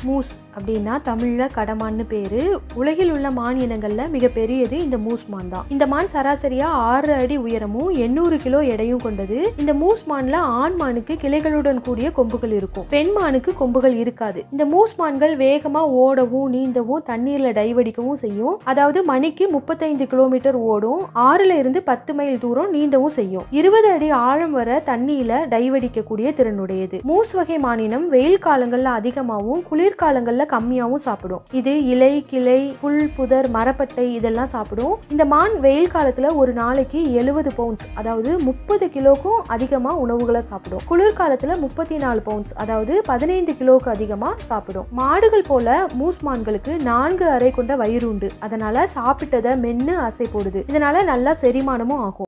mousse அப்படின்னா தமிழ்ல கடமான்னு பேரு உலகில் உள்ள மான் இனங்கள்ல மிகப்பெரியது இந்த மூஸ் மான் தான் இந்த மான் சராசரியா ஆறு அடி உயரமும் எண்ணூறு கிலோ எடையும் கொண்டது இந்த மூஸ் மான்ல ஆண் மானுக்கு கிளைகளுடன் கூடிய கொம்புகள் இருக்கும் பெண் மானுக்கு கொம்புகள் இருக்காது இந்த மூஸ் மான்கள் வேகமா ஓடவும் நீந்தவும் தண்ணீர்ல டைவடிக்கவும் செய்யும் அதாவது மணிக்கு முப்பத்தைந்து கிலோமீட்டர் ஓடும் ஆறுல இருந்து பத்து மைல் தூரம் நீந்தவும் செய்யும் இருபது அடி ஆழம் வர தண்ணியில டைவடிக்கக்கூடிய திறனுடையது மூஸ் வகை மானினம் வெயில் காலங்கள்ல அதிகமாகவும் குளிர்காலங்கள்ல கம்மியாகவும் சாப்பிடும் இது இலை கிளை புல் புதர் மரப்பட்டை இதெல்லாம் சாப்பிடும் இந்த மான் வெயில் காலத்துல ஒரு நாளைக்கு எழுபது பவுண்ட்ஸ் அதாவது முப்பது கிலோக்கும் அதிகமா உணவுகளை சாப்பிடும் குளிர்காலத்துல முப்பத்தி நாலு பவுண்ட்ஸ் அதாவது பதினைந்து கிலோவுக்கு அதிகமா சாப்பிடும் மாடுகள் போல மூஸ் மான்களுக்கு நான்கு அறை கொண்ட வயிறு உண்டு அதனால சாப்பிட்டதை மென்னு அசை போடுது இதனால நல்லா செரிமானமும் ஆகும்